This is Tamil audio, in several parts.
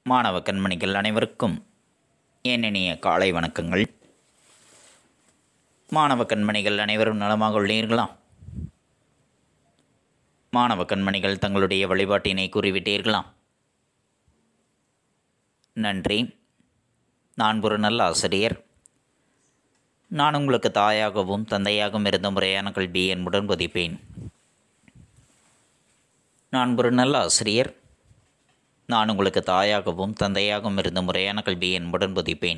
மாணவ கண்மணிகள் அனைவருக்கும் என் இனிய காலை வணக்கங்கள் மாணவ கண்மணிகள் அனைவரும் நலமாக உள்ளீர்களா மாணவ கண்மணிகள் தங்களுடைய வழிபாட்டினை கூறிவிட்டீர்களா நன்றி நான் ஒரு நல்ல ஆசிரியர் நான் உங்களுக்கு தாயாகவும் தந்தையாகவும் இருந்த முறையான கல்வி என்புடன் பதிப்பேன் நான் ஒரு நல்ல ஆசிரியர் நான் உங்களுக்கு தாயாகவும் தந்தையாகவும் இருந்த முறையான கல்வி என்புடன் பதிப்பேன்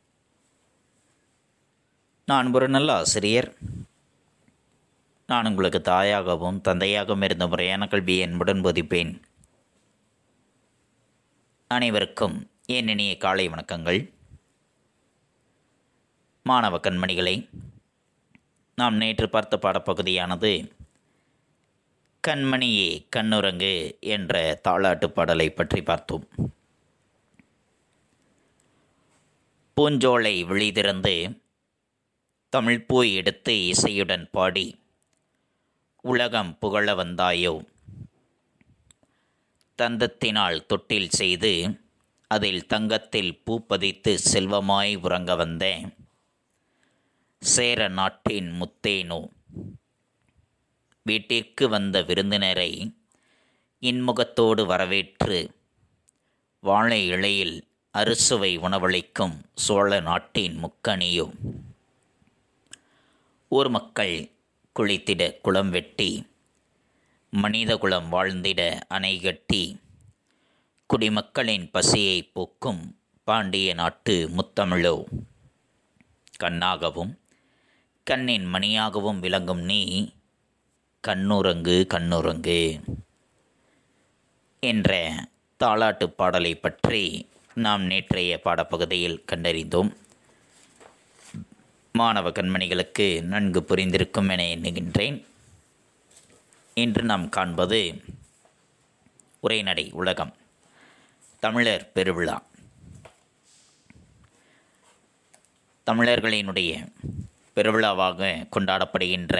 நான் ஒரு நல்ல ஆசிரியர் நான் உங்களுக்கு தாயாகவும் தந்தையாகவும் இருந்த முறையான கல்வி என்புடன் போதிப்பேன் அனைவருக்கும் என் இனிய காலை வணக்கங்கள் மாணவ கண்மணிகளை நாம் நேற்று பார்த்த பாடப்பகுதியானது கண்மணியே கண்ணுரங்கு என்ற தாளாட்டு பாடலை பற்றி பார்த்தோம் பூஞ்சோலை விழிதிறந்து தமிழ்ப்பூ எடுத்து இசையுடன் பாடி உலகம் புகழ வந்தாயோ தந்தத்தினால் தொட்டில் செய்து அதில் தங்கத்தில் பூ பதித்து செல்வமாய் உறங்க வந்த சேர நாட்டின் முத்தேனோ வீட்டிற்கு வந்த விருந்தினரை இன்முகத்தோடு வரவேற்று வாழை இலையில் அறுசுவை உணவளிக்கும் சோழ நாட்டின் முக்கணியோ ஊர் மக்கள் குளித்திட குளம் வெட்டி மனித குலம் வாழ்ந்திட அணை கட்டி குடிமக்களின் பசியை போக்கும் பாண்டிய நாட்டு முத்தமிழோ கண்ணாகவும் கண்ணின் மணியாகவும் விளங்கும் நீ கண்ணுரங்கு கண்ணுரங்கு என்ற தாலாட்டு பாடலை பற்றி நாம் நேற்றைய பாடப்பகுதியில் கண்டறிந்தோம் மாணவ கண்மணிகளுக்கு நன்கு புரிந்திருக்கும் என எண்ணுகின்றேன் இன்று நாம் காண்பது உரைநடை உலகம் தமிழர் பெருவிழா தமிழர்களினுடைய பெருவிழாவாக கொண்டாடப்படுகின்ற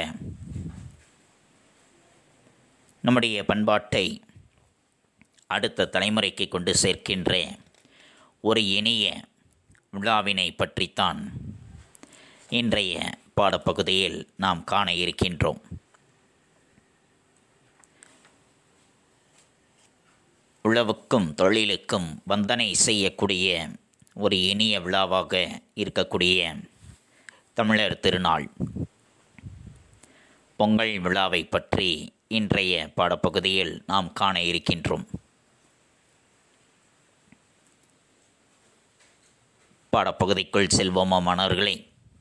நம்முடைய பண்பாட்டை அடுத்த தலைமுறைக்கு கொண்டு சேர்க்கின்ற ஒரு இனிய விழாவினை பற்றித்தான் இன்றைய பாடப்பகுதியில் நாம் காண இருக்கின்றோம் உழவுக்கும் தொழிலுக்கும் வந்தனை செய்யக்கூடிய ஒரு இனிய விழாவாக இருக்கக்கூடிய தமிழர் திருநாள் பொங்கல் விழாவை பற்றி இன்றைய பாடப்பகுதியில் நாம் காண இருக்கின்றோம் பாடப்பகுதிக்குள் செல்வோமா மாணவர்களே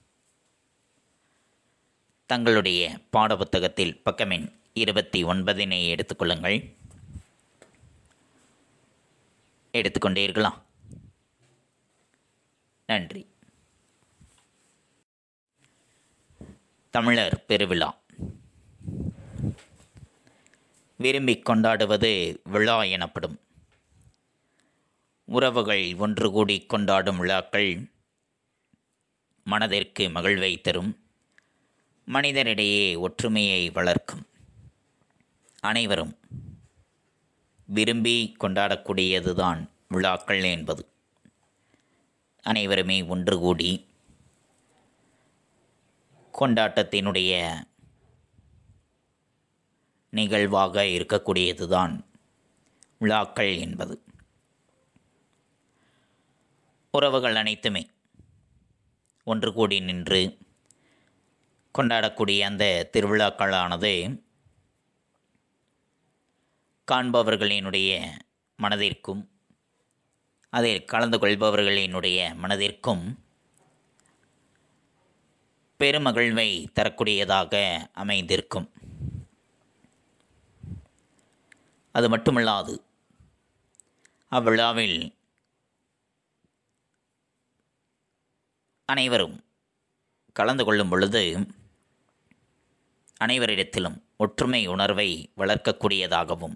தங்களுடைய பாடப்புத்தகத்தில் பக்கமெண் இருபத்தி ஒன்பதினை எடுத்துக்கொள்ளுங்கள் எடுத்துக்கொண்டீர்களா நன்றி தமிழர் பெருவிழா விரும்பி கொண்டாடுவது விழா எனப்படும் உறவுகள் ஒன்று கூடி கொண்டாடும் விழாக்கள் மனதிற்கு மகிழ்வை தரும் மனிதரிடையே ஒற்றுமையை வளர்க்கும் அனைவரும் விரும்பி கொண்டாடக்கூடியதுதான் விழாக்கள் என்பது அனைவருமே ஒன்று கூடி கொண்டாட்டத்தினுடைய நிகழ்வாக இருக்கக்கூடியதுதான் விழாக்கள் என்பது உறவுகள் அனைத்துமே ஒன்று கூடி நின்று கொண்டாடக்கூடிய அந்த திருவிழாக்களானது காண்பவர்களினுடைய மனதிற்கும் அதில் கலந்து கொள்பவர்களினுடைய மனதிற்கும் பெருமகிழ்வை தரக்கூடியதாக அமைந்திருக்கும் அது மட்டுமல்லாது அவ்விழாவில் அனைவரும் கலந்து கொள்ளும் பொழுது அனைவரிடத்திலும் ஒற்றுமை உணர்வை வளர்க்கக்கூடியதாகவும்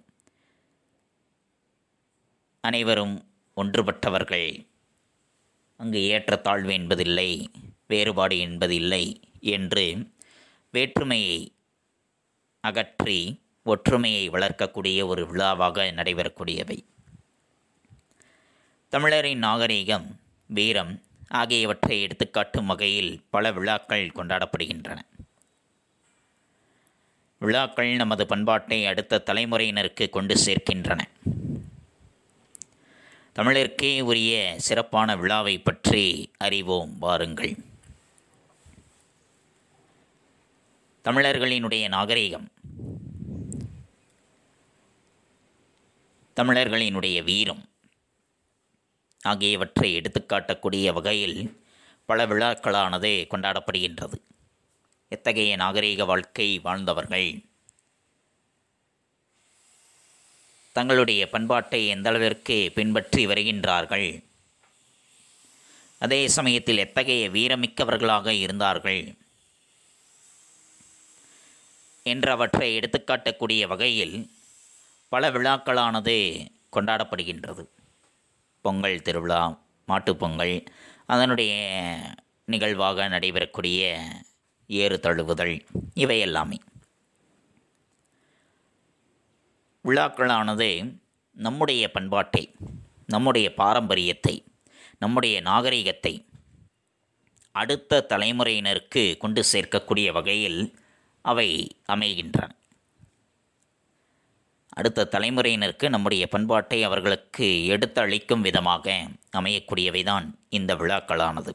அனைவரும் ஒன்றுபட்டவர்கள் அங்கு ஏற்றத்தாழ்வு என்பதில்லை வேறுபாடு என்பதில்லை என்று வேற்றுமையை அகற்றி ஒற்றுமையை வளர்க்கக்கூடிய ஒரு விழாவாக நடைபெறக்கூடியவை தமிழரின் நாகரீகம் வீரம் ஆகியவற்றை எடுத்துக்காட்டும் வகையில் பல விழாக்கள் கொண்டாடப்படுகின்றன விழாக்கள் நமது பண்பாட்டை அடுத்த தலைமுறையினருக்கு கொண்டு சேர்க்கின்றன தமிழருக்கே உரிய சிறப்பான விழாவை பற்றி அறிவோம் வாருங்கள் தமிழர்களினுடைய நாகரீகம் தமிழர்களினுடைய வீரம் ஆகியவற்றை எடுத்துக்காட்டக்கூடிய வகையில் பல விழாக்களானது கொண்டாடப்படுகின்றது எத்தகைய நாகரீக வாழ்க்கை வாழ்ந்தவர்கள் தங்களுடைய பண்பாட்டை எந்தளவிற்கு பின்பற்றி வருகின்றார்கள் அதே சமயத்தில் எத்தகைய வீரமிக்கவர்களாக இருந்தார்கள் என்றவற்றை எடுத்துக்காட்டக்கூடிய வகையில் பல விழாக்களானது கொண்டாடப்படுகின்றது பொங்கல் திருவிழா மாட்டுப்பொங்கல் அதனுடைய நிகழ்வாக நடைபெறக்கூடிய ஏறு தழுவுதல் இவை எல்லாமே விழாக்களானது நம்முடைய பண்பாட்டை நம்முடைய பாரம்பரியத்தை நம்முடைய நாகரிகத்தை அடுத்த தலைமுறையினருக்கு கொண்டு சேர்க்கக்கூடிய வகையில் அவை அமைகின்றன அடுத்த தலைமுறையினருக்கு நம்முடைய பண்பாட்டை அவர்களுக்கு எடுத்தளிக்கும் விதமாக அமையக்கூடியவைதான் இந்த விழாக்களானது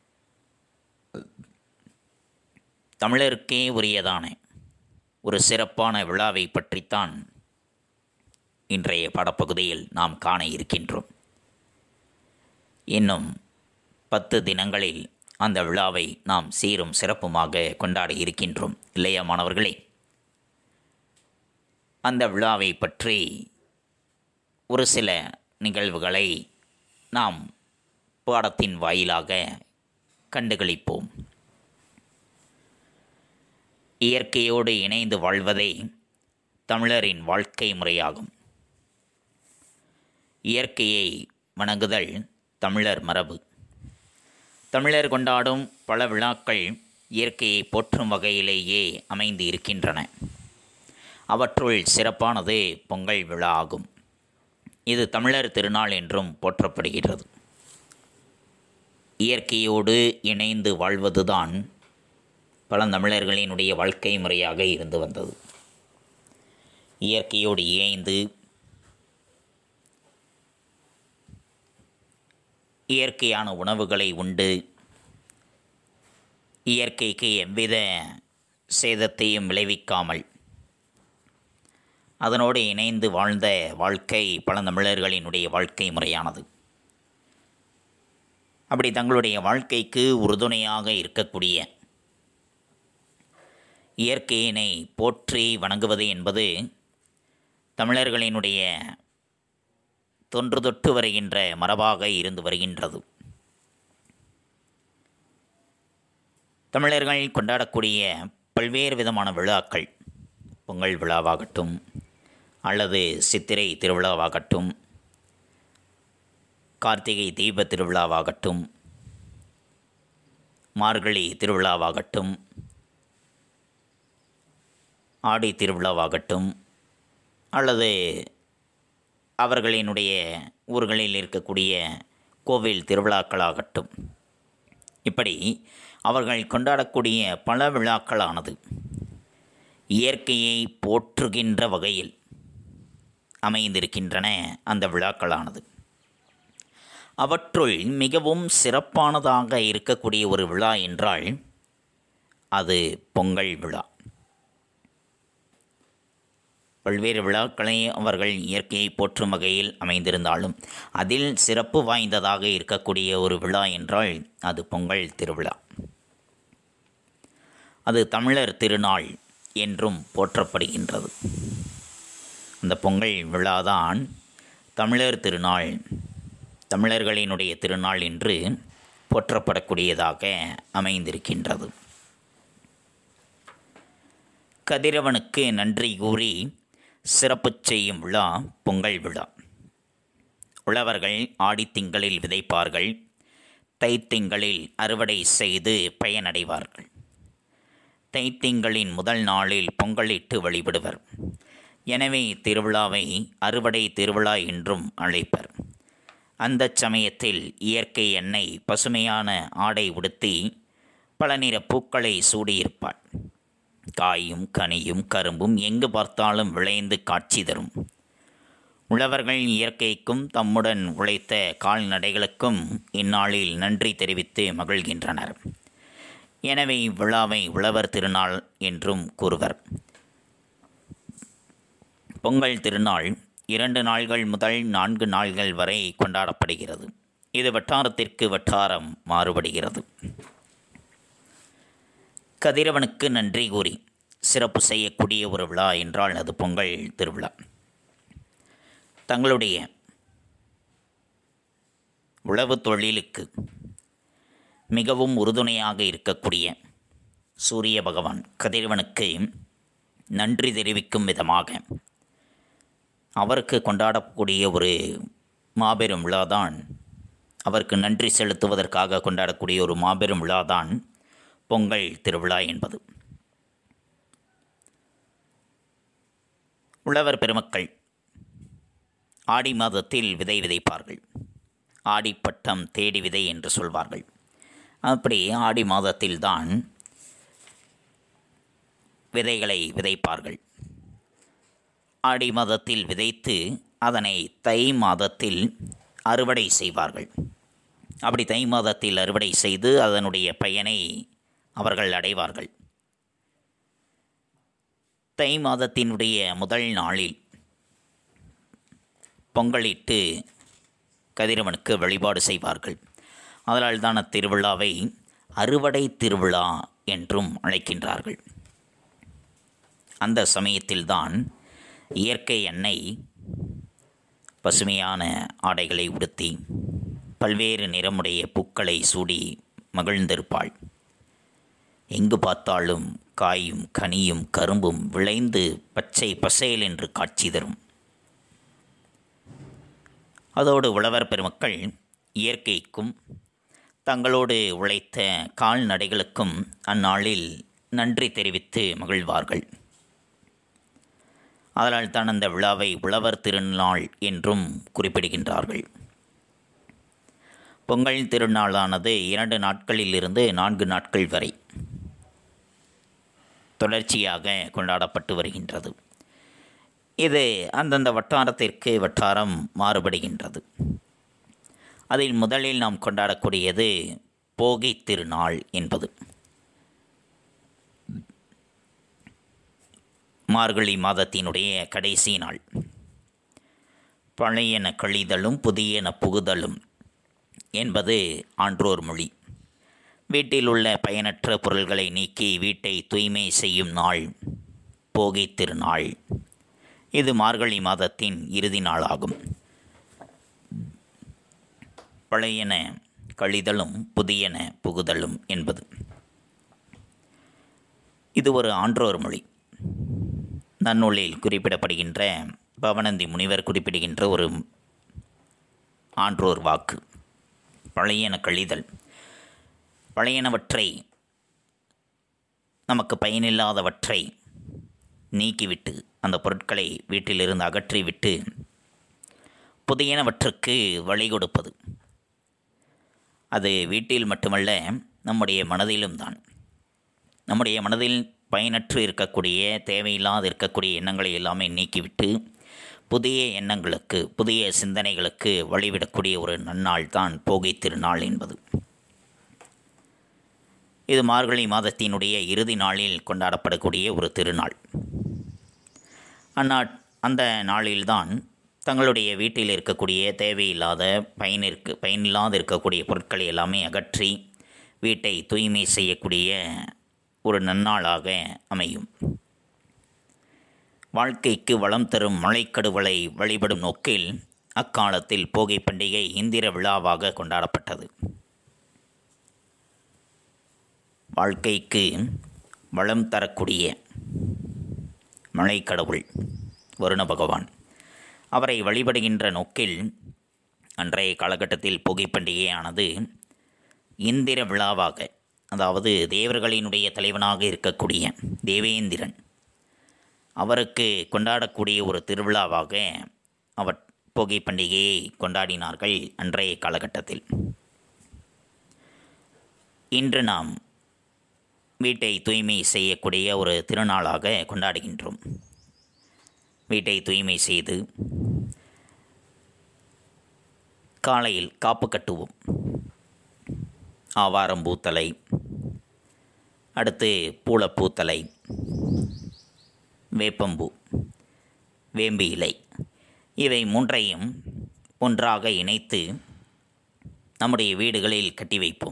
தமிழருக்கே உரியதான ஒரு சிறப்பான விழாவை பற்றித்தான் இன்றைய பாடப்பகுதியில் நாம் காண இருக்கின்றோம் இன்னும் பத்து தினங்களில் அந்த விழாவை நாம் சீரும் சிறப்புமாக கொண்டாட இருக்கின்றோம் இல்லையா மாணவர்களே அந்த விழாவை பற்றி ஒரு சில நிகழ்வுகளை நாம் பாடத்தின் வாயிலாக கண்டுகளிப்போம் இயற்கையோடு இணைந்து வாழ்வதே தமிழரின் வாழ்க்கை முறையாகும் இயற்கையை வணங்குதல் தமிழர் மரபு தமிழர் கொண்டாடும் பல விழாக்கள் இயற்கையை போற்றும் வகையிலேயே அமைந்து இருக்கின்றன அவற்றுள் சிறப்பானது பொங்கல் விழா ஆகும் இது தமிழர் திருநாள் என்றும் போற்றப்படுகிறது இயற்கையோடு இணைந்து வாழ்வதுதான் பழந்தமிழர்களினுடைய வாழ்க்கை முறையாக இருந்து வந்தது இயற்கையோடு இணைந்து இயற்கையான உணவுகளை உண்டு இயற்கைக்கு எவ்வித சேதத்தையும் விளைவிக்காமல் அதனோடு இணைந்து வாழ்ந்த வாழ்க்கை பழந்தமிழர்களினுடைய வாழ்க்கை முறையானது அப்படி தங்களுடைய வாழ்க்கைக்கு உறுதுணையாக இருக்கக்கூடிய இயற்கையினை போற்றி வணங்குவது என்பது தமிழர்களினுடைய தொன்று தொட்டு வருகின்ற மரபாக இருந்து வருகின்றது தமிழர்கள் கொண்டாடக்கூடிய பல்வேறு விதமான விழாக்கள் பொங்கல் விழாவாகட்டும் அல்லது சித்திரை திருவிழாவாகட்டும் கார்த்திகை தீப திருவிழாவாகட்டும் மார்கழி திருவிழாவாகட்டும் ஆடி திருவிழாவாகட்டும் அல்லது அவர்களினுடைய ஊர்களில் இருக்கக்கூடிய கோவில் திருவிழாக்களாகட்டும் இப்படி அவர்கள் கொண்டாடக்கூடிய பல விழாக்களானது இயற்கையை போற்றுகின்ற வகையில் அமைந்திருக்கின்றன அந்த விழாக்களானது அவற்றுள் மிகவும் சிறப்பானதாக இருக்கக்கூடிய ஒரு விழா என்றால் அது பொங்கல் விழா பல்வேறு விழாக்களை அவர்கள் இயற்கையை போற்றும் வகையில் அமைந்திருந்தாலும் அதில் சிறப்பு வாய்ந்ததாக இருக்கக்கூடிய ஒரு விழா என்றால் அது பொங்கல் திருவிழா அது தமிழர் திருநாள் என்றும் போற்றப்படுகின்றது அந்த பொங்கல் விழாதான் தமிழர் திருநாள் தமிழர்களினுடைய திருநாள் என்று போற்றப்படக்கூடியதாக அமைந்திருக்கின்றது கதிரவனுக்கு நன்றி கூறி சிறப்பு செய்யும் விழா பொங்கல் விழா உழவர்கள் ஆடித்திங்களில் விதைப்பார்கள் தைத்திங்களில் அறுவடை செய்து பயனடைவார்கள் தைத்திங்களின் முதல் நாளில் பொங்கலிட்டு வழிபடுவர் எனவே திருவிழாவை அறுவடை திருவிழா என்றும் அழைப்பர் அந்த சமயத்தில் இயற்கை எண்ணெய் பசுமையான ஆடை உடுத்தி பல நிற பூக்களை சூடியிருப்பாள் காயும் கனியும் கரும்பும் எங்கு பார்த்தாலும் விளைந்து காட்சி தரும் உழவர்கள் இயற்கைக்கும் தம்முடன் உழைத்த கால்நடைகளுக்கும் இந்நாளில் நன்றி தெரிவித்து மகிழ்கின்றனர் எனவே இவ்விழாவை உழவர் திருநாள் என்றும் கூறுவர் பொங்கல் திருநாள் இரண்டு நாள்கள் முதல் நான்கு நாள்கள் வரை கொண்டாடப்படுகிறது இது வட்டாரத்திற்கு வட்டாரம் மாறுபடுகிறது கதிரவனுக்கு நன்றி கூறி சிறப்பு செய்யக்கூடிய ஒரு விழா என்றால் அது பொங்கல் திருவிழா தங்களுடைய உழவு தொழிலுக்கு மிகவும் உறுதுணையாக இருக்கக்கூடிய சூரிய பகவான் கதிரவனுக்கு நன்றி தெரிவிக்கும் விதமாக அவருக்கு கொண்டாடக்கூடிய ஒரு மாபெரும் விழாதான் அவருக்கு நன்றி செலுத்துவதற்காக கொண்டாடக்கூடிய ஒரு மாபெரும் விழாதான் பொங்கல் திருவிழா என்பது உழவர் பெருமக்கள் ஆடி மாதத்தில் விதை விதைப்பார்கள் ஆடிப்பட்டம் தேடி விதை என்று சொல்வார்கள் அப்படி ஆடி மாதத்தில்தான் விதைகளை விதைப்பார்கள் ஆடி மாதத்தில் விதைத்து அதனை தை மாதத்தில் அறுவடை செய்வார்கள் அப்படி தை மாதத்தில் அறுவடை செய்து அதனுடைய பயனை அவர்கள் அடைவார்கள் தை மாதத்தினுடைய முதல் நாளில் பொங்கலிட்டு கதிரவனுக்கு வழிபாடு செய்வார்கள் அதனால் தான் அத்திருவிழாவை அறுவடை திருவிழா என்றும் அழைக்கின்றார்கள் அந்த சமயத்தில்தான் இயற்கை எண்ணெய் பசுமையான ஆடைகளை உடுத்தி பல்வேறு நிறமுடைய பூக்களை சூடி மகிழ்ந்திருப்பாள் எங்கு பார்த்தாலும் காயும் கனியும் கரும்பும் விளைந்து பச்சை பசேல் என்று காட்சி தரும் அதோடு உழவர் பெருமக்கள் இயற்கைக்கும் தங்களோடு உழைத்த கால்நடைகளுக்கும் அந்நாளில் நன்றி தெரிவித்து மகிழ்வார்கள் அதனால் தான் அந்த விழாவை உழவர் திருநாள் என்றும் குறிப்பிடுகின்றார்கள் பொங்கல் திருநாளானது இரண்டு நாட்களிலிருந்து நான்கு நாட்கள் வரை தொடர்ச்சியாக கொண்டாடப்பட்டு வருகின்றது இது அந்தந்த வட்டாரத்திற்கு வட்டாரம் மாறுபடுகின்றது அதில் முதலில் நாம் கொண்டாடக்கூடியது போகி திருநாள் என்பது மார்கழி மாதத்தினுடைய கடைசி நாள் பழையன கழிதலும் புதியன புகுதலும் என்பது ஆன்றோர் மொழி வீட்டில் உள்ள பயனற்ற பொருள்களை நீக்கி வீட்டை தூய்மை செய்யும் நாள் போகி திருநாள் இது மார்கழி மாதத்தின் இறுதி நாளாகும் பழையன கழிதலும் புதியன புகுதலும் என்பது இது ஒரு ஆன்றோர் மொழி நன்னூலில் குறிப்பிடப்படுகின்ற பவனந்தி முனிவர் குறிப்பிடுகின்ற ஒரு ஆன்றோர் வாக்கு பழையன கழிதல் பழையனவற்றை நமக்கு பயனில்லாதவற்றை நீக்கிவிட்டு அந்த பொருட்களை வீட்டிலிருந்து அகற்றிவிட்டு புதியனவற்றுக்கு வழி கொடுப்பது அது வீட்டில் மட்டுமல்ல நம்முடைய மனதிலும் தான் நம்முடைய மனதில் பயனற்று இருக்கக்கூடிய தேவையில்லாது இருக்கக்கூடிய எண்ணங்களை எல்லாமே நீக்கிவிட்டு புதிய எண்ணங்களுக்கு புதிய சிந்தனைகளுக்கு வழிவிடக்கூடிய ஒரு நன்னாள் தான் போகை திருநாள் என்பது இது மார்கழி மாதத்தினுடைய இறுதி நாளில் கொண்டாடப்படக்கூடிய ஒரு திருநாள் அந்நா அந்த நாளில்தான் தங்களுடைய வீட்டில் இருக்கக்கூடிய தேவையில்லாத பயனிற்கு பயனில்லாத இருக்கக்கூடிய பொருட்களை எல்லாமே அகற்றி வீட்டை தூய்மை செய்யக்கூடிய ஒரு நன்னாளாக அமையும் வாழ்க்கைக்கு வளம் தரும் மழைக்கடுவலை வழிபடும் நோக்கில் அக்காலத்தில் போகை பண்டிகை இந்திர விழாவாக கொண்டாடப்பட்டது வாழ்க்கைக்கு வளம் தரக்கூடிய மழைக்கடவுள் வருண பகவான் அவரை வழிபடுகின்ற நோக்கில் அன்றைய காலகட்டத்தில் புகை பண்டிகையானது இந்திர விழாவாக அதாவது தேவர்களினுடைய தலைவனாக இருக்கக்கூடிய தேவேந்திரன் அவருக்கு கொண்டாடக்கூடிய ஒரு திருவிழாவாக அவர் போகி பண்டிகையை கொண்டாடினார்கள் அன்றைய காலகட்டத்தில் இன்று நாம் வீட்டை தூய்மை செய்யக்கூடிய ஒரு திருநாளாக கொண்டாடுகின்றோம் வீட்டை தூய்மை செய்து காலையில் காப்பு கட்டுவோம் ஆவாரம் பூத்தலை அடுத்து பூளப்பூத்தலை வேப்பம்பூ வேம்பு இலை இவை மூன்றையும் ஒன்றாக இணைத்து நம்முடைய வீடுகளில் கட்டி வைப்போம்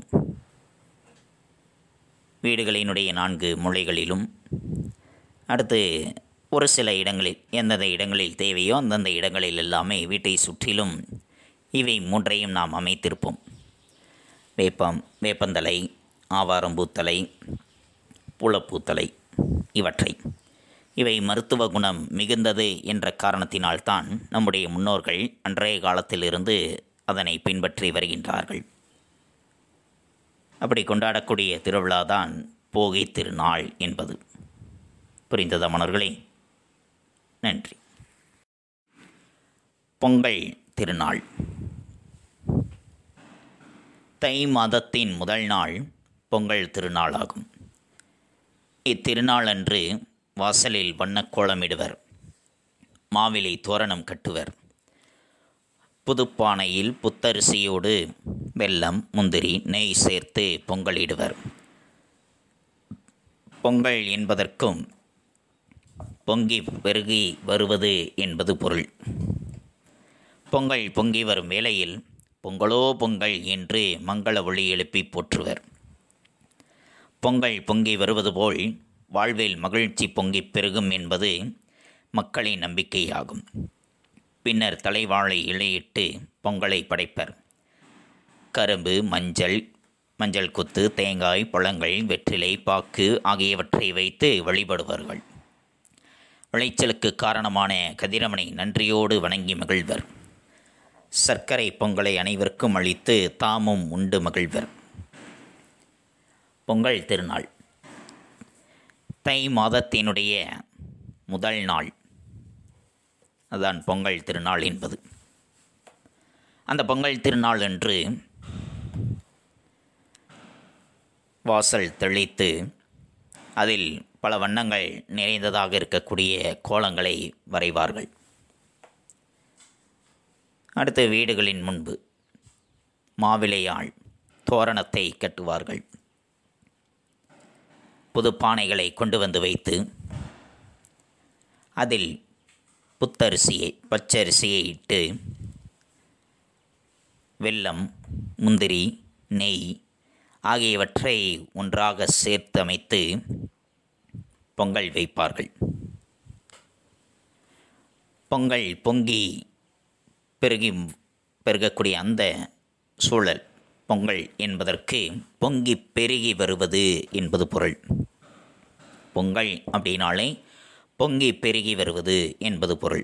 வீடுகளினுடைய நான்கு மூலைகளிலும் அடுத்து ஒரு சில இடங்களில் எந்தெந்த இடங்களில் தேவையோ அந்தந்த இடங்களில் எல்லாமே வீட்டை சுற்றிலும் இவை மூன்றையும் நாம் அமைத்திருப்போம் வேப்பம் வேப்பந்தலை ஆவாரம்பூத்தலை புலப்பூத்தலை இவற்றை இவை மருத்துவ குணம் மிகுந்தது என்ற காரணத்தினால்தான் நம்முடைய முன்னோர்கள் அன்றைய காலத்திலிருந்து அதனை பின்பற்றி வருகின்றார்கள் அப்படி கொண்டாடக்கூடிய திருவிழாதான் போகி திருநாள் என்பது புரிந்ததா மணர்களே நன்றி பொங்கல் திருநாள் தை மாதத்தின் முதல் நாள் பொங்கல் திருநாளாகும் இத்திருநாள் அன்று வாசலில் வண்ணக்கோலமிடுவர் மாவிலை தோரணம் கட்டுவர் புதுப்பானையில் புத்தரிசியோடு வெல்லம் முந்திரி நெய் சேர்த்து பொங்கலிடுவர் பொங்கல் என்பதற்கும் பொங்கி பெருகி வருவது என்பது பொருள் பொங்கல் பொங்கி வரும் வேளையில் பொங்கலோ பொங்கல் என்று மங்கள ஒளி எழுப்பி போற்றுவர் பொங்கல் பொங்கி வருவது போல் வாழ்வில் மகிழ்ச்சி பொங்கி பெருகும் என்பது மக்களின் நம்பிக்கையாகும் பின்னர் தலைவாழை இலையிட்டு பொங்கலை படைப்பர் கரும்பு மஞ்சள் மஞ்சள் குத்து தேங்காய் பழங்கள் வெற்றிலை பாக்கு ஆகியவற்றை வைத்து வழிபடுவார்கள் விளைச்சலுக்கு காரணமான கதிரவனை நன்றியோடு வணங்கி மகிழ்வர் சர்க்கரை பொங்கலை அனைவருக்கும் அளித்து தாமும் உண்டு மகிழ்வர் பொங்கல் திருநாள் தை மாதத்தினுடைய முதல் நாள் அதான் பொங்கல் திருநாள் என்பது அந்த பொங்கல் திருநாள் அன்று வாசல் தெளித்து அதில் பல வண்ணங்கள் நிறைந்ததாக இருக்கக்கூடிய கோலங்களை வரைவார்கள் அடுத்து வீடுகளின் முன்பு மாவிலையாள் தோரணத்தை கட்டுவார்கள் புது பானைகளை கொண்டு வந்து வைத்து அதில் புத்தரிசியை பச்சரிசியை இட்டு வெல்லம் முந்திரி நெய் ஆகியவற்றை ஒன்றாக சேர்த்து அமைத்து பொங்கல் வைப்பார்கள் பொங்கல் பொங்கி பெருகி பெருகக்கூடிய அந்த சூழல் பொங்கல் என்பதற்கு பொங்கி பெருகி வருவது என்பது பொருள் பொங்கல் அப்படின்னாலே பொங்கி பெருகி வருவது என்பது பொருள்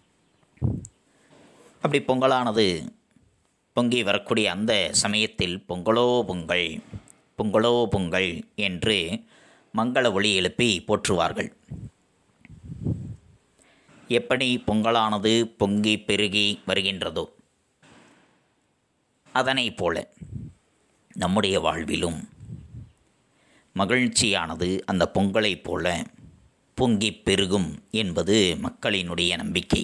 அப்படி பொங்கலானது பொங்கி வரக்கூடிய அந்த சமயத்தில் பொங்கலோ பொங்கல் பொங்கலோ பொங்கல் என்று மங்கள ஒளி எழுப்பி போற்றுவார்கள் எப்படி பொங்கலானது பொங்கி பெருகி வருகின்றதோ அதனைப் போல நம்முடைய வாழ்விலும் மகிழ்ச்சியானது அந்த பொங்கலைப் போல பொங்கி பெருகும் என்பது மக்களினுடைய நம்பிக்கை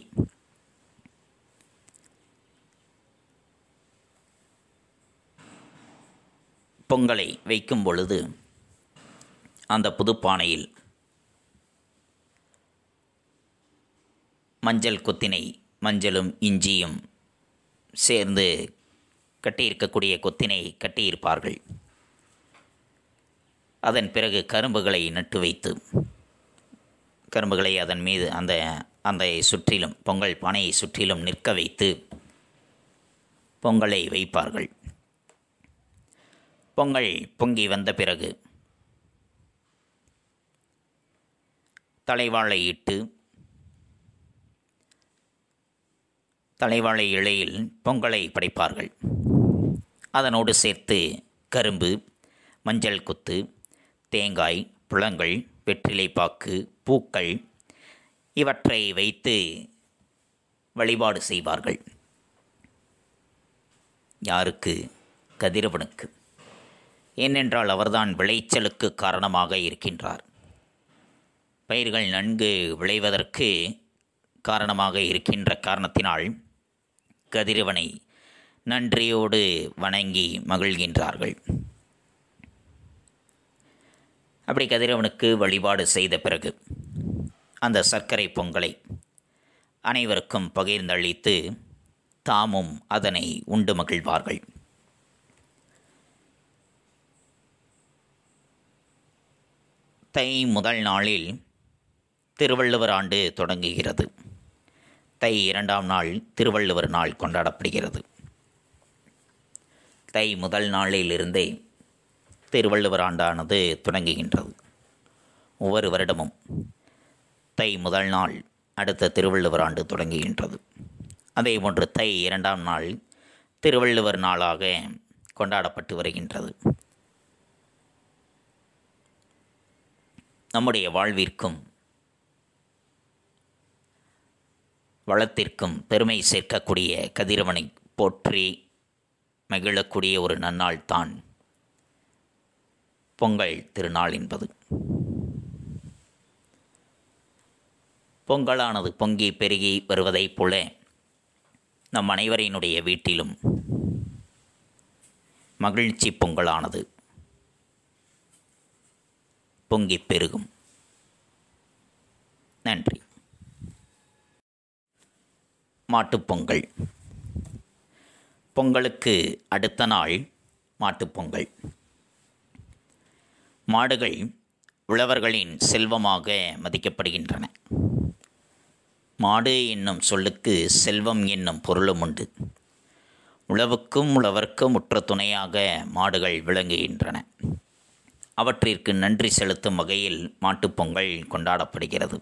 பொங்கலை வைக்கும் பொழுது அந்த புதுப்பானையில் மஞ்சள் கொத்தினை மஞ்சளும் இஞ்சியும் சேர்ந்து கட்டியிருக்கக்கூடிய கொத்தினை கட்டியிருப்பார்கள் அதன் பிறகு கரும்புகளை நட்டு வைத்து கரும்புகளை அதன் மீது அந்த அந்த சுற்றிலும் பொங்கல் பானையை சுற்றிலும் நிற்க வைத்து பொங்கலை வைப்பார்கள் பொங்கல் பொங்கி வந்த பிறகு தலைவாழை இட்டு தலைவாழை இலையில் பொங்கலை படைப்பார்கள் அதனோடு சேர்த்து கரும்பு மஞ்சள் குத்து தேங்காய் புழங்கள் வெற்றிலைப்பாக்கு பூக்கள் இவற்றை வைத்து வழிபாடு செய்வார்கள் யாருக்கு கதிரவனுக்கு ஏனென்றால் அவர்தான் விளைச்சலுக்கு காரணமாக இருக்கின்றார் பயிர்கள் நன்கு விளைவதற்கு காரணமாக இருக்கின்ற காரணத்தினால் கதிரவனை நன்றியோடு வணங்கி மகிழ்கின்றார்கள் அப்படி கதிரவனுக்கு வழிபாடு செய்த பிறகு அந்த சர்க்கரை பொங்கலை அனைவருக்கும் பகிர்ந்தளித்து தாமும் அதனை உண்டு மகிழ்வார்கள் தை முதல் நாளில் திருவள்ளுவர் ஆண்டு தொடங்குகிறது தை இரண்டாம் நாள் திருவள்ளுவர் நாள் கொண்டாடப்படுகிறது தை முதல் நாளிலிருந்தே திருவள்ளுவர் ஆண்டானது தொடங்குகின்றது ஒவ்வொரு வருடமும் தை முதல் நாள் அடுத்த திருவள்ளுவர் ஆண்டு தொடங்குகின்றது அதே போன்று தை இரண்டாம் நாள் திருவள்ளுவர் நாளாக கொண்டாடப்பட்டு வருகின்றது நம்முடைய வாழ்விற்கும் வளத்திற்கும் பெருமை சேர்க்கக்கூடிய கதிரவனை போற்றி மகிழக்கூடிய ஒரு நன்னாள் தான் பொங்கல் திருநாள் என்பது பொங்கலானது பொங்கி பெருகி வருவதைப் போல நம் அனைவரினுடைய வீட்டிலும் மகிழ்ச்சி பொங்கலானது பொங்கி பெருகும் நன்றி மாட்டுப்பொங்கல் பொங்கலுக்கு அடுத்த நாள் மாட்டுப்பொங்கல் மாடுகள் உழவர்களின் செல்வமாக மதிக்கப்படுகின்றன மாடு என்னும் சொல்லுக்கு செல்வம் என்னும் பொருளும் உண்டு உழவுக்கும் உழவர்க்கும் உற்ற துணையாக மாடுகள் விளங்குகின்றன அவற்றிற்கு நன்றி செலுத்தும் வகையில் மாட்டுப்பொங்கல் கொண்டாடப்படுகிறது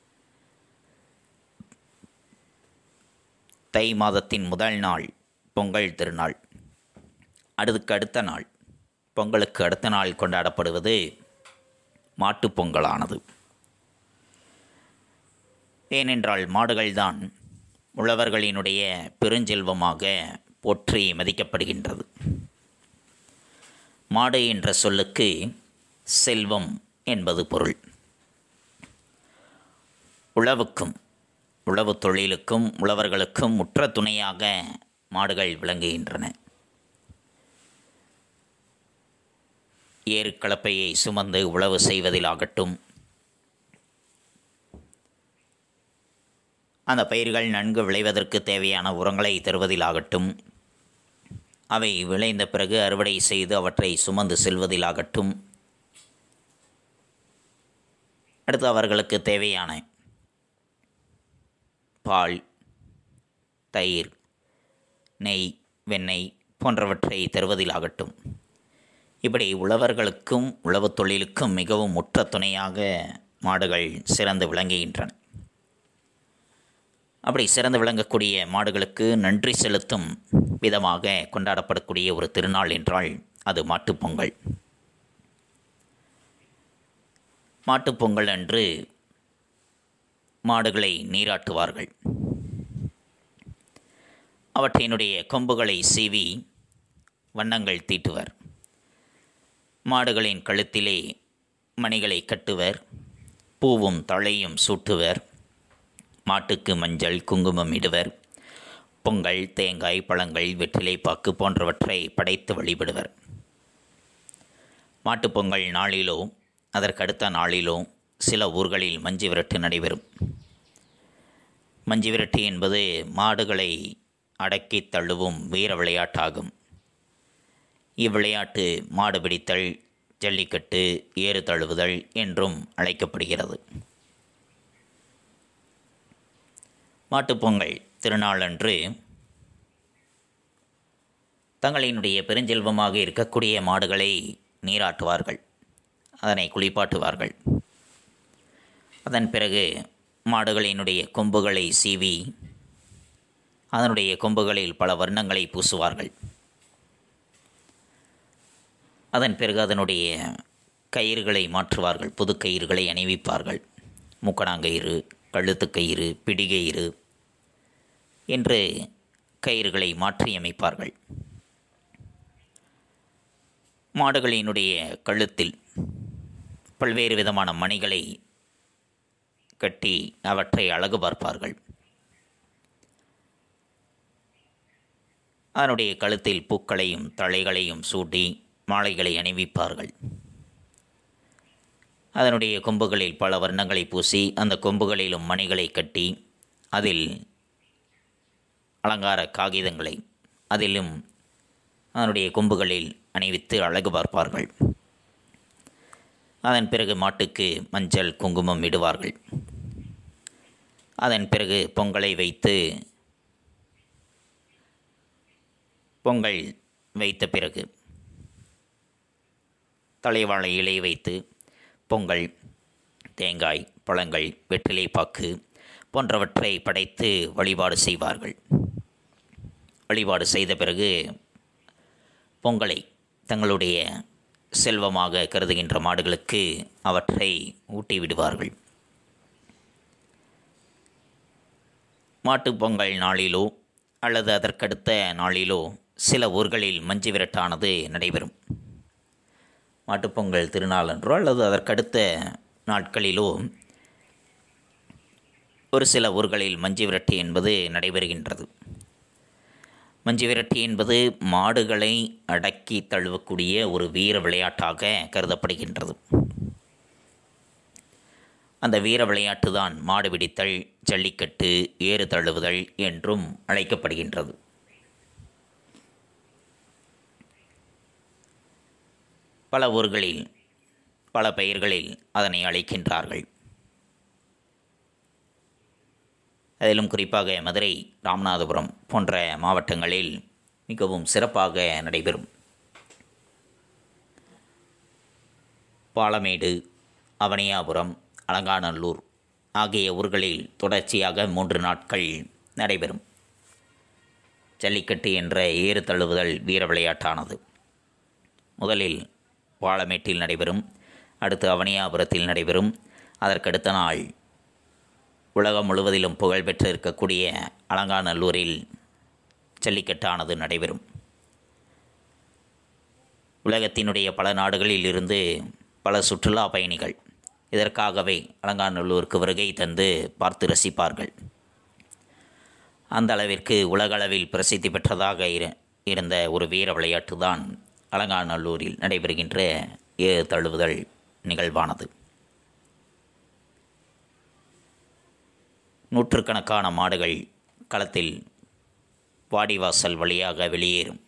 தை மாதத்தின் முதல் நாள் பொங்கல் திருநாள் அதுக்கு அடுத்த நாள் பொங்கலுக்கு அடுத்த நாள் கொண்டாடப்படுவது மாட்டுப் பொங்கலானது ஏனென்றால் மாடுகள்தான் உழவர்களினுடைய பெருஞ்செல்வமாக போற்றி மதிக்கப்படுகின்றது மாடு என்ற சொல்லுக்கு செல்வம் என்பது பொருள் உழவுக்கும் உழவு தொழிலுக்கும் உழவர்களுக்கும் உற்ற துணையாக மாடுகள் விளங்குகின்றன ஏறு கலப்பையை சுமந்து உழவு செய்வதிலாகட்டும் அந்த பயிர்கள் நன்கு விளைவதற்கு தேவையான உரங்களை தருவதிலாகட்டும் அவை விளைந்த பிறகு அறுவடை செய்து அவற்றை சுமந்து செல்வதிலாகட்டும் அடுத்து அவர்களுக்கு தேவையான பால் தயிர் நெய் வெண்ணெய் போன்றவற்றை தருவதிலாகட்டும் இப்படி உழவர்களுக்கும் உழவுத் தொழிலுக்கும் மிகவும் முற்ற துணையாக மாடுகள் சிறந்து விளங்குகின்றன அப்படி சிறந்து விளங்கக்கூடிய மாடுகளுக்கு நன்றி செலுத்தும் விதமாக கொண்டாடப்படக்கூடிய ஒரு திருநாள் என்றால் அது மாட்டுப்பொங்கல் மாட்டுப்பொங்கல் அன்று மாடுகளை நீராட்டுவார்கள் அவற்றினுடைய கொம்புகளை சீவி வண்ணங்கள் தீட்டுவர் மாடுகளின் கழுத்திலே மணிகளை கட்டுவர் பூவும் தழையும் சூட்டுவர் மாட்டுக்கு மஞ்சள் குங்குமம் இடுவர் பொங்கல் தேங்காய் பழங்கள் வெற்றிலை பாக்கு போன்றவற்றை படைத்து வழிபடுவர் மாட்டுப்பொங்கல் நாளிலோ அதற்கடுத்த நாளிலோ சில ஊர்களில் மஞ்சு விரட்டு நடைபெறும் மஞ்சு விரட்டு என்பது மாடுகளை அடக்கி தள்ளுவும் வீர விளையாட்டாகும் இவ்விளையாட்டு மாடு பிடித்தல் ஜல்லிக்கட்டு ஏறு தழுவுதல் என்றும் அழைக்கப்படுகிறது மாட்டுப்பொங்கல் திருநாளன்று தங்களினுடைய பெருஞ்செல்வமாக இருக்கக்கூடிய மாடுகளை நீராட்டுவார்கள் அதனை குளிப்பாட்டுவார்கள் அதன் பிறகு மாடுகளினுடைய கொம்புகளை சீவி அதனுடைய கொம்புகளில் பல வர்ணங்களை பூசுவார்கள் அதன் பிறகு அதனுடைய கயிறுகளை மாற்றுவார்கள் புது கயிறுகளை அணிவிப்பார்கள் மூக்கணாங்கயிறு கழுத்துக்கயிறு பிடிகயிறு என்று கயிறுகளை மாற்றியமைப்பார்கள் மாடுகளினுடைய கழுத்தில் பல்வேறு விதமான மணிகளை கட்டி அவற்றை அழகு பார்ப்பார்கள் அதனுடைய கழுத்தில் பூக்களையும் தழைகளையும் சூட்டி மாலைகளை அணிவிப்பார்கள் அதனுடைய கொம்புகளில் பல வர்ணங்களை பூசி அந்த கொம்புகளிலும் மணிகளை கட்டி அதில் அலங்கார காகிதங்களை அதிலும் அதனுடைய கொம்புகளில் அணிவித்து அழகு பார்ப்பார்கள் அதன் பிறகு மாட்டுக்கு மஞ்சள் குங்குமம் இடுவார்கள் அதன் பிறகு பொங்கலை வைத்து பொங்கல் வைத்த பிறகு தலைவாழை இலை வைத்து பொங்கல் தேங்காய் பழங்கள் வெற்றிலை பாக்கு போன்றவற்றை படைத்து வழிபாடு செய்வார்கள் வழிபாடு செய்த பிறகு பொங்கலை தங்களுடைய செல்வமாக கருதுகின்ற மாடுகளுக்கு அவற்றை ஊட்டி விடுவார்கள் மாட்டுப் பொங்கல் நாளிலோ அல்லது அதற்கடுத்த நாளிலோ சில ஊர்களில் மஞ்சு விரட்டானது நடைபெறும் மாட்டுப்பொங்கல் திருநாளன்றோ அல்லது அதற்கடுத்த நாட்களிலோ ஒரு சில ஊர்களில் மஞ்சு விரட்டு என்பது நடைபெறுகின்றது மஞ்சு விரட்டு என்பது மாடுகளை அடக்கி தழுவக்கூடிய ஒரு வீர விளையாட்டாக கருதப்படுகின்றது அந்த வீர விளையாட்டு தான் மாடு பிடித்தல் ஜல்லிக்கட்டு ஏறு தழுவுதல் என்றும் அழைக்கப்படுகின்றது பல ஊர்களில் பல பெயர்களில் அதனை அழைக்கின்றார்கள் அதிலும் குறிப்பாக மதுரை ராமநாதபுரம் போன்ற மாவட்டங்களில் மிகவும் சிறப்பாக நடைபெறும் பாலமேடு அவனியாபுரம் அலங்காநல்லூர் ஆகிய ஊர்களில் தொடர்ச்சியாக மூன்று நாட்கள் நடைபெறும் ஜல்லிக்கட்டு என்ற ஏறு தழுவுதல் வீர விளையாட்டானது முதலில் பாலமேட்டில் நடைபெறும் அடுத்து அவனியாபுரத்தில் நடைபெறும் அதற்கடுத்த நாள் உலகம் முழுவதிலும் புகழ்பெற்று இருக்கக்கூடிய அலங்காநல்லூரில் ஜல்லிக்கட்டானது நடைபெறும் உலகத்தினுடைய பல நாடுகளில் இருந்து பல சுற்றுலா பயணிகள் இதற்காகவே அலங்காநல்லூருக்கு வருகை தந்து பார்த்து ரசிப்பார்கள் அந்த அளவிற்கு உலகளவில் பிரசித்தி பெற்றதாக இரு இருந்த ஒரு வீர விளையாட்டு தான் அலங்காநல்லூரில் நடைபெறுகின்ற ஏறு தழுவுதல் நிகழ்வானது நூற்றுக்கணக்கான மாடுகள் களத்தில் வாடிவாசல் வழியாக வெளியேறும்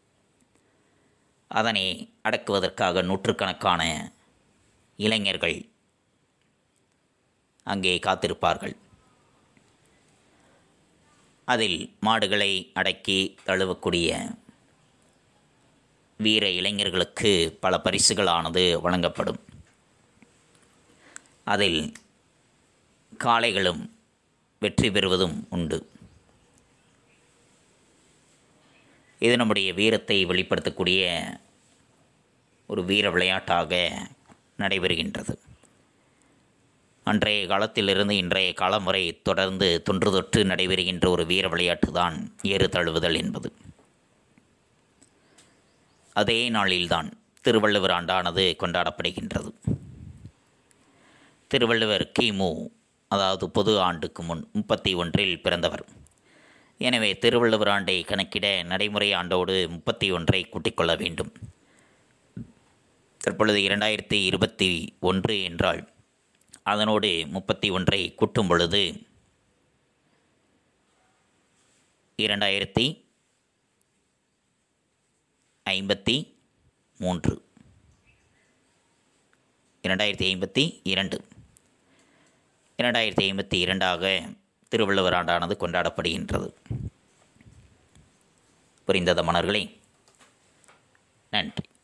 அதனை அடக்குவதற்காக நூற்றுக்கணக்கான இளைஞர்கள் அங்கே காத்திருப்பார்கள் அதில் மாடுகளை அடக்கி தழுவக்கூடிய வீர இளைஞர்களுக்கு பல பரிசுகளானது வழங்கப்படும் அதில் காளைகளும் வெற்றி பெறுவதும் உண்டு இது நம்முடைய வீரத்தை வெளிப்படுத்தக்கூடிய ஒரு வீர விளையாட்டாக நடைபெறுகின்றது அன்றைய காலத்திலிருந்து இன்றைய காலம் வரை தொடர்ந்து தொன்று தொட்டு நடைபெறுகின்ற ஒரு வீர விளையாட்டு தான் ஏறு தழுவுதல் என்பது அதே நாளில்தான் திருவள்ளுவர் ஆண்டானது கொண்டாடப்படுகின்றது திருவள்ளுவர் கிமு அதாவது பொது ஆண்டுக்கு முன் முப்பத்தி ஒன்றில் பிறந்தவர் எனவே திருவள்ளுவர் ஆண்டை கணக்கிட நடைமுறை ஆண்டோடு முப்பத்தி ஒன்றை கூட்டிக் கொள்ள வேண்டும் தற்பொழுது இரண்டாயிரத்தி இருபத்தி ஒன்று என்றால் அதனோடு முப்பத்தி ஒன்றை கூட்டும் பொழுது இரண்டாயிரத்தி ஐம்பத்தி மூன்று இரண்டாயிரத்தி ஐம்பத்தி இரண்டு இரண்டாயிரத்தி ஐம்பத்தி இரண்டாக திருவள்ளுவர் ஆண்டானது கொண்டாடப்படுகின்றது புரிந்தத மணர்களே நன்றி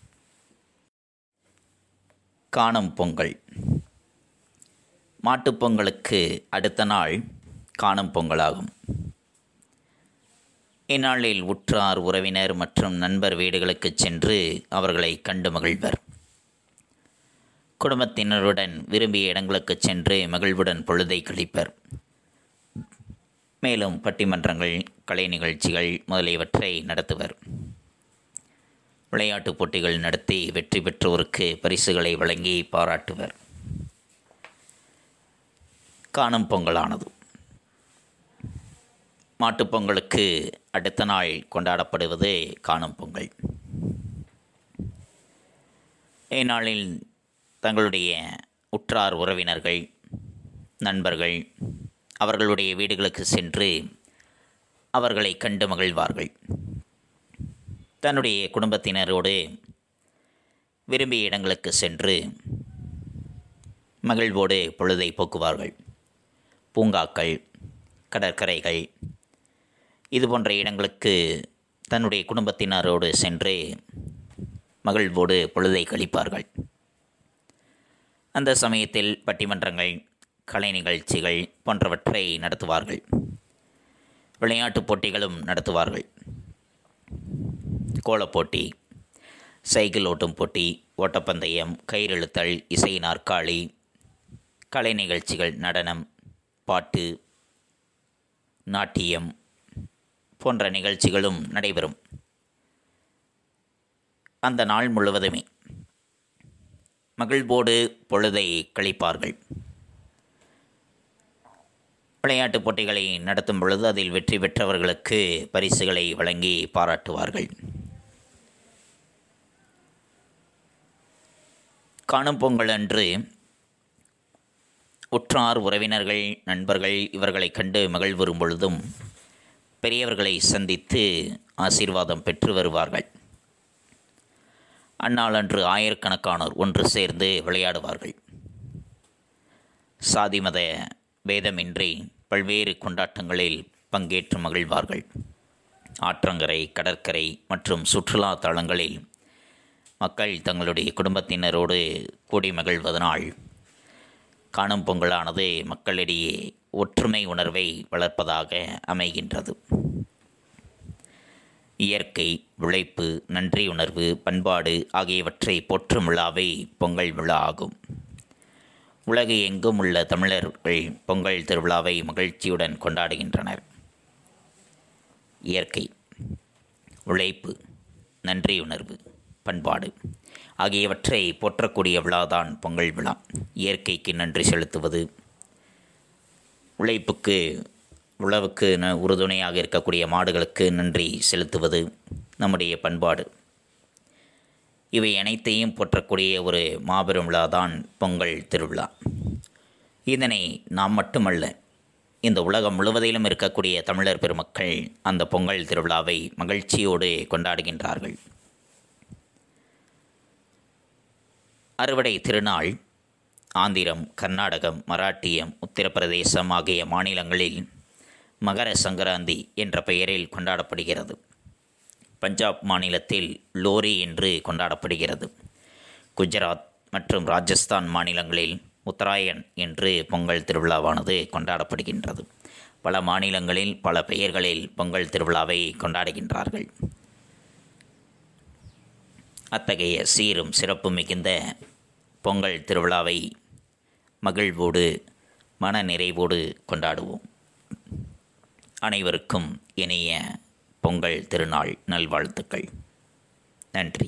காணும் பொங்கல் மாட்டுப் பொங்கலுக்கு அடுத்த நாள் காணும் பொங்கலாகும் இந்நாளில் உற்றார் உறவினர் மற்றும் நண்பர் வீடுகளுக்கு சென்று அவர்களை கண்டு மகிழ்வர் குடும்பத்தினருடன் விரும்பிய இடங்களுக்கு சென்று மகிழ்வுடன் பொழுதை கழிப்பர் மேலும் பட்டிமன்றங்கள் கலை நிகழ்ச்சிகள் முதலியவற்றை நடத்துவர் விளையாட்டுப் போட்டிகள் நடத்தி வெற்றி பெற்றோருக்கு பரிசுகளை வழங்கி பாராட்டுவர் காணும் பொங்கலானது மாட்டுப் பொங்கலுக்கு அடுத்த நாள் கொண்டாடப்படுவது காணும் பொங்கல் இந்நாளில் தங்களுடைய உற்றார் உறவினர்கள் நண்பர்கள் அவர்களுடைய வீடுகளுக்கு சென்று அவர்களை கண்டு மகிழ்வார்கள் தன்னுடைய குடும்பத்தினரோடு விரும்பிய இடங்களுக்கு சென்று மகிழ்வோடு பொழுதை போக்குவார்கள் பூங்காக்கள் கடற்கரைகள் இது போன்ற இடங்களுக்கு தன்னுடைய குடும்பத்தினரோடு சென்று மகிழ்வோடு பொழுதை கழிப்பார்கள் அந்த சமயத்தில் பட்டிமன்றங்கள் கலை நிகழ்ச்சிகள் போன்றவற்றை நடத்துவார்கள் விளையாட்டுப் போட்டிகளும் நடத்துவார்கள் கோலப்போட்டி சைக்கிள் ஓட்டும் போட்டி ஓட்டப்பந்தயம் கயிறிழுத்தல் இசை நாற்காலி கலை நிகழ்ச்சிகள் நடனம் பாட்டு நாட்டியம் போன்ற நிகழ்ச்சிகளும் நடைபெறும் அந்த நாள் முழுவதுமே மகிழ்வோடு பொழுதை கழிப்பார்கள் விளையாட்டுப் போட்டிகளை நடத்தும் பொழுது அதில் வெற்றி பெற்றவர்களுக்கு பரிசுகளை வழங்கி பாராட்டுவார்கள் காணும் பொங்கல் அன்று உற்றார் உறவினர்கள் நண்பர்கள் இவர்களை கண்டு மகிழ்வுறும் பொழுதும் பெரியவர்களை சந்தித்து ஆசீர்வாதம் பெற்று வருவார்கள் அந்நாளன்று ஆயிரக்கணக்கானோர் ஒன்று சேர்ந்து விளையாடுவார்கள் சாதி மத பேதமின்றி பல்வேறு கொண்டாட்டங்களில் பங்கேற்று மகிழ்வார்கள் ஆற்றங்கரை கடற்கரை மற்றும் சுற்றுலா தலங்களில் மக்கள் தங்களுடைய குடும்பத்தினரோடு கூடி மகிழ்வதனால் காணும் பொங்கலானது மக்களிடையே ஒற்றுமை உணர்வை வளர்ப்பதாக அமைகின்றது இயற்கை உழைப்பு நன்றி உணர்வு பண்பாடு ஆகியவற்றை போற்றும் விழாவை பொங்கல் விழா ஆகும் உலகு எங்கும் உள்ள தமிழர்கள் பொங்கல் திருவிழாவை மகிழ்ச்சியுடன் கொண்டாடுகின்றனர் இயற்கை உழைப்பு நன்றியுணர்வு பண்பாடு ஆகியவற்றை போற்றக்கூடிய விழாதான் பொங்கல் விழா இயற்கைக்கு நன்றி செலுத்துவது உழைப்புக்கு உழவுக்கு ந உறுதுணையாக இருக்கக்கூடிய மாடுகளுக்கு நன்றி செலுத்துவது நம்முடைய பண்பாடு இவை அனைத்தையும் போற்றக்கூடிய ஒரு மாபெரும் விழாதான் பொங்கல் திருவிழா இதனை நாம் மட்டுமல்ல இந்த உலகம் முழுவதிலும் இருக்கக்கூடிய தமிழர் பெருமக்கள் அந்த பொங்கல் திருவிழாவை மகிழ்ச்சியோடு கொண்டாடுகின்றார்கள் அறுவடை திருநாள் ஆந்திரம் கர்நாடகம் மராட்டியம் உத்தரப்பிரதேசம் ஆகிய மாநிலங்களில் மகர சங்கராந்தி என்ற பெயரில் கொண்டாடப்படுகிறது பஞ்சாப் மாநிலத்தில் லோரி என்று கொண்டாடப்படுகிறது குஜராத் மற்றும் ராஜஸ்தான் மாநிலங்களில் உத்தராயன் என்று பொங்கல் திருவிழாவானது கொண்டாடப்படுகின்றது பல மாநிலங்களில் பல பெயர்களில் பொங்கல் திருவிழாவை கொண்டாடுகின்றார்கள் அத்தகைய சீரும் சிறப்பு மிகுந்த பொங்கல் திருவிழாவை மகிழ்வோடு மன நிறைவோடு கொண்டாடுவோம் அனைவருக்கும் இனிய பொங்கல் திருநாள் நல்வாழ்த்துக்கள் நன்றி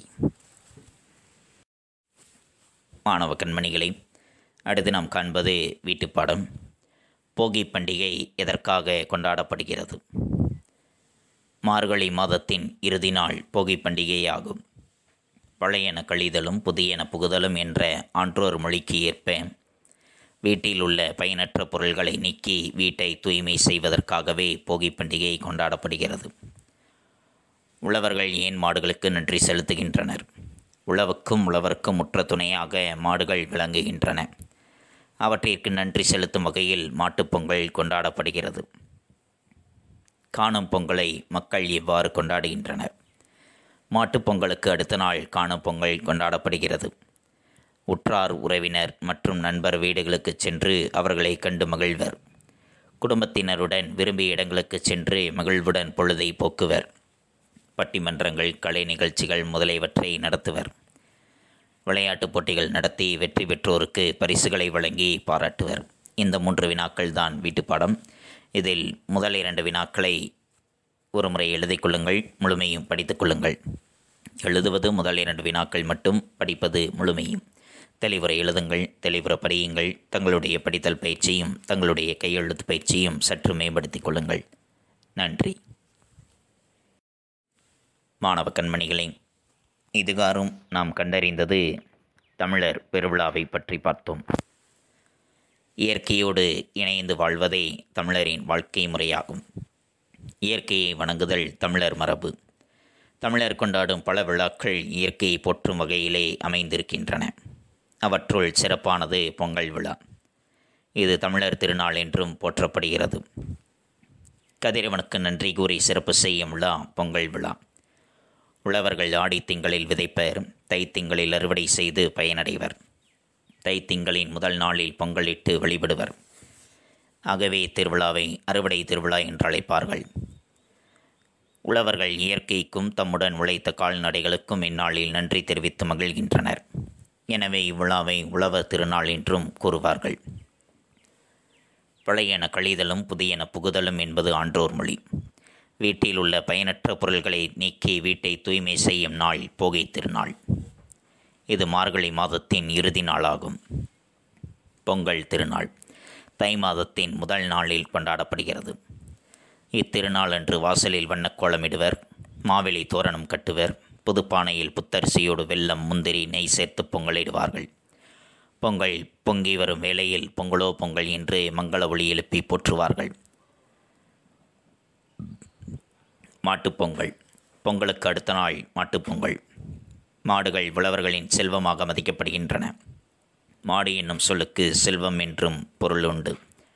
மாணவ கண்மணிகளை அடுத்து நாம் காண்பது வீட்டுப்பாடம் போகி பண்டிகை எதற்காக கொண்டாடப்படுகிறது மார்கழி மாதத்தின் இறுதி நாள் போகி பண்டிகையாகும் பழையன கழிதலும் புதியன புகுதலும் என்ற ஆன்றோர் மொழிக்கு ஏற்ப வீட்டில் உள்ள பயனற்ற பொருள்களை நீக்கி வீட்டை தூய்மை செய்வதற்காகவே போகி பண்டிகை கொண்டாடப்படுகிறது உழவர்கள் ஏன் மாடுகளுக்கு நன்றி செலுத்துகின்றனர் உழவுக்கும் உழவருக்கும் முற்ற துணையாக மாடுகள் விளங்குகின்றன அவற்றிற்கு நன்றி செலுத்தும் வகையில் மாட்டுப் பொங்கல் கொண்டாடப்படுகிறது காணும் பொங்கலை மக்கள் இவ்வாறு கொண்டாடுகின்றனர் மாட்டுப் பொங்கலுக்கு அடுத்த நாள் காணும் பொங்கல் கொண்டாடப்படுகிறது உற்றார் உறவினர் மற்றும் நண்பர் வீடுகளுக்கு சென்று அவர்களை கண்டு மகிழ்வர் குடும்பத்தினருடன் விரும்பிய இடங்களுக்கு சென்று மகிழ்வுடன் பொழுதை போக்குவர் பட்டிமன்றங்கள் கலை நிகழ்ச்சிகள் முதலியவற்றை நடத்துவர் விளையாட்டுப் போட்டிகள் நடத்தி வெற்றி பெற்றோருக்கு பரிசுகளை வழங்கி பாராட்டுவர் இந்த மூன்று வினாக்கள் தான் வீட்டுப்பாடம் இதில் முதல் இரண்டு வினாக்களை ஒரு முறை எழுதிக் கொள்ளுங்கள் முழுமையும் படித்துக் கொள்ளுங்கள் எழுதுவது முதல் இரண்டு வினாக்கள் மட்டும் படிப்பது முழுமையும் தெளிவுற எழுதுங்கள் தெளிவுற படியுங்கள் தங்களுடைய படித்தல் பயிற்சியும் தங்களுடைய கையெழுத்து பயிற்சியும் சற்று மேம்படுத்திக் கொள்ளுங்கள் நன்றி மாணவ கண்மணிகளே இதுகாரும் நாம் கண்டறிந்தது தமிழர் பெருவிழாவை பற்றி பார்த்தோம் இயற்கையோடு இணைந்து வாழ்வதே தமிழரின் வாழ்க்கை முறையாகும் இயற்கையை வணங்குதல் தமிழர் மரபு தமிழர் கொண்டாடும் பல விழாக்கள் இயற்கையை போற்றும் வகையிலே அமைந்திருக்கின்றன அவற்றுள் சிறப்பானது பொங்கல் விழா இது தமிழர் திருநாள் என்றும் போற்றப்படுகிறது கதிரவனுக்கு நன்றி கூறி சிறப்பு செய்யும் விழா பொங்கல் விழா உழவர்கள் ஆடி திங்களில் விதைப்பர் தை திங்களில் அறுவடை செய்து பயனடைவர் தை திங்களின் முதல் நாளில் பொங்கலிட்டு வழிபடுவர் ஆகவே திருவிழாவை அறுவடை திருவிழா என்று அழைப்பார்கள் உழவர்கள் இயற்கைக்கும் தம்முடன் உழைத்த கால்நடைகளுக்கும் இந்நாளில் நன்றி தெரிவித்து மகிழ்கின்றனர் எனவே இவ்விழாவை உழவர் திருநாள் என்றும் கூறுவார்கள் பழையன கழிதலும் புதியன புகுதலும் என்பது ஆன்றோர் மொழி வீட்டில் உள்ள பயனற்ற பொருள்களை நீக்கி வீட்டை தூய்மை செய்யும் நாள் போகை திருநாள் இது மார்கழி மாதத்தின் இறுதி நாளாகும் பொங்கல் திருநாள் தை மாதத்தின் முதல் நாளில் கொண்டாடப்படுகிறது இத்திருநாள் அன்று வாசலில் வண்ணக்கோலமிடுவர் மாவிலை தோரணம் கட்டுவர் புதுப்பானையில் புத்தரிசியோடு வெல்லம் முந்திரி நெய் சேர்த்து பொங்கலிடுவார்கள் பொங்கல் பொங்கி வரும் வேளையில் பொங்கலோ பொங்கல் என்று மங்கள ஒளி எழுப்பி போற்றுவார்கள் மாட்டுப்பொங்கல் பொங்கலுக்கு அடுத்த நாள் மாட்டுப்பொங்கல் மாடுகள் உழவர்களின் செல்வமாக மதிக்கப்படுகின்றன மாடு என்னும் சொல்லுக்கு செல்வம் என்றும் பொருள் உண்டு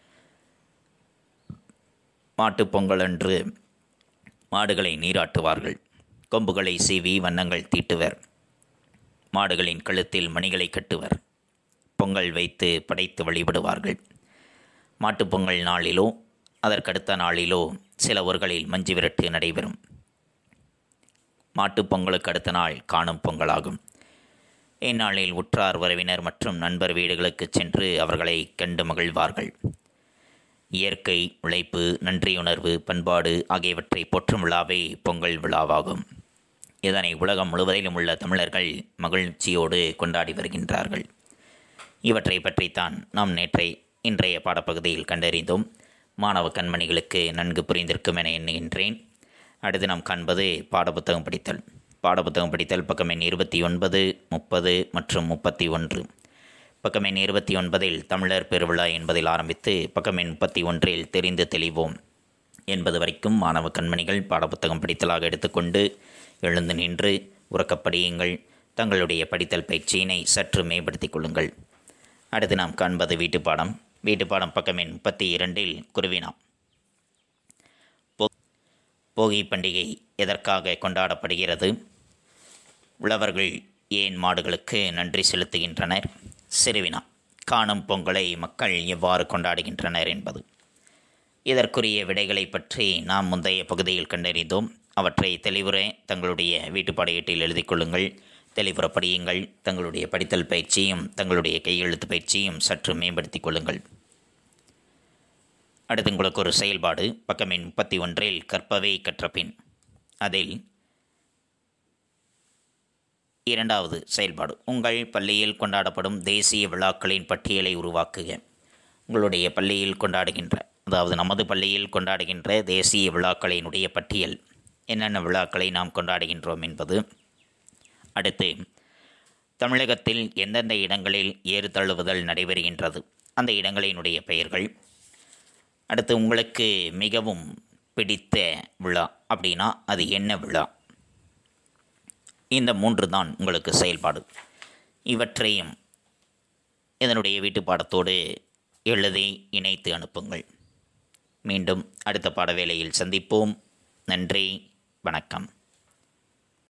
மாட்டுப் பொங்கல் அன்று மாடுகளை நீராட்டுவார்கள் கொம்புகளை சீவி வண்ணங்கள் தீட்டுவர் மாடுகளின் கழுத்தில் மணிகளை கட்டுவர் பொங்கல் வைத்து படைத்து வழிபடுவார்கள் மாட்டுப் பொங்கல் நாளிலோ அதற்கடுத்த நாளிலோ சில ஊர்களில் மஞ்சு விரட்டு நடைபெறும் மாட்டுப் பொங்கலுக்கு அடுத்த நாள் காணும் பொங்கலாகும் இந்நாளில் உற்றார் உறவினர் மற்றும் நண்பர் வீடுகளுக்கு சென்று அவர்களை கண்டு மகிழ்வார்கள் இயற்கை உழைப்பு நன்றியுணர்வு பண்பாடு ஆகியவற்றை போற்றும் விழாவே பொங்கல் விழாவாகும் இதனை உலகம் முழுவதிலும் உள்ள தமிழர்கள் மகிழ்ச்சியோடு கொண்டாடி வருகின்றார்கள் இவற்றை பற்றித்தான் நாம் நேற்றை இன்றைய பாடப்பகுதியில் கண்டறிந்தோம் மாணவ கண்மணிகளுக்கு நன்கு புரிந்திருக்கும் என எண்ணுகின்றேன் அடுத்து நாம் காண்பது பாடப்புத்தகம் படித்தல் பாடப்புத்தகம் படித்தல் பக்கம் எண் இருபத்தி ஒன்பது முப்பது மற்றும் முப்பத்தி ஒன்று பக்கம் எண் இருபத்தி ஒன்பதில் தமிழர் பெருவிழா என்பதில் ஆரம்பித்து பக்கம் எண் முப்பத்தி ஒன்றில் தெரிந்து தெளிவோம் என்பது வரைக்கும் மாணவ கண்மணிகள் பாடப்புத்தகம் படித்தலாக எடுத்துக்கொண்டு எழுந்து நின்று உறக்கப்படியுங்கள் தங்களுடைய படித்தல் பயிற்சியினை சற்று மேம்படுத்திக் கொள்ளுங்கள் அடுத்து நாம் காண்பது வீட்டுப்பாடம் வீட்டுப்பாடம் பக்கம் எண் முப்பத்தி இரண்டில் குருவினா போகி பண்டிகை எதற்காக கொண்டாடப்படுகிறது உழவர்கள் ஏன் மாடுகளுக்கு நன்றி செலுத்துகின்றனர் சிறுவினா காணும் பொங்கலை மக்கள் எவ்வாறு கொண்டாடுகின்றனர் என்பது இதற்குரிய விடைகளை பற்றி நாம் முந்தைய பகுதியில் கண்டறிந்தோம் அவற்றை தெளிவுற தங்களுடைய வீட்டுப்பாடையீட்டில் எழுதிக் கொள்ளுங்கள் தெளிவுற படியுங்கள் தங்களுடைய படித்தல் பயிற்சியும் தங்களுடைய கையெழுத்து பயிற்சியும் சற்று மேம்படுத்திக் கொள்ளுங்கள் அடுத்து உங்களுக்கு ஒரு செயல்பாடு பக்கம் எண் முப்பத்தி ஒன்றில் கற்பவை கற்றபின் அதில் இரண்டாவது செயல்பாடு உங்கள் பள்ளியில் கொண்டாடப்படும் தேசிய விழாக்களின் பட்டியலை உருவாக்குக உங்களுடைய பள்ளியில் கொண்டாடுகின்ற அதாவது நமது பள்ளியில் கொண்டாடுகின்ற தேசிய விழாக்களினுடைய பட்டியல் என்னென்ன விழாக்களை நாம் கொண்டாடுகின்றோம் என்பது அடுத்து தமிழகத்தில் எந்தெந்த இடங்களில் ஏறு தழுவுதல் நடைபெறுகின்றது அந்த இடங்களினுடைய பெயர்கள் அடுத்து உங்களுக்கு மிகவும் பிடித்த விழா அப்படின்னா அது என்ன விழா இந்த மூன்று தான் உங்களுக்கு செயல்பாடு இவற்றையும் இதனுடைய வீட்டு பாடத்தோடு எழுதி இணைத்து அனுப்புங்கள் மீண்டும் அடுத்த பாட வேளையில் சந்திப்போம் நன்றி வணக்கம்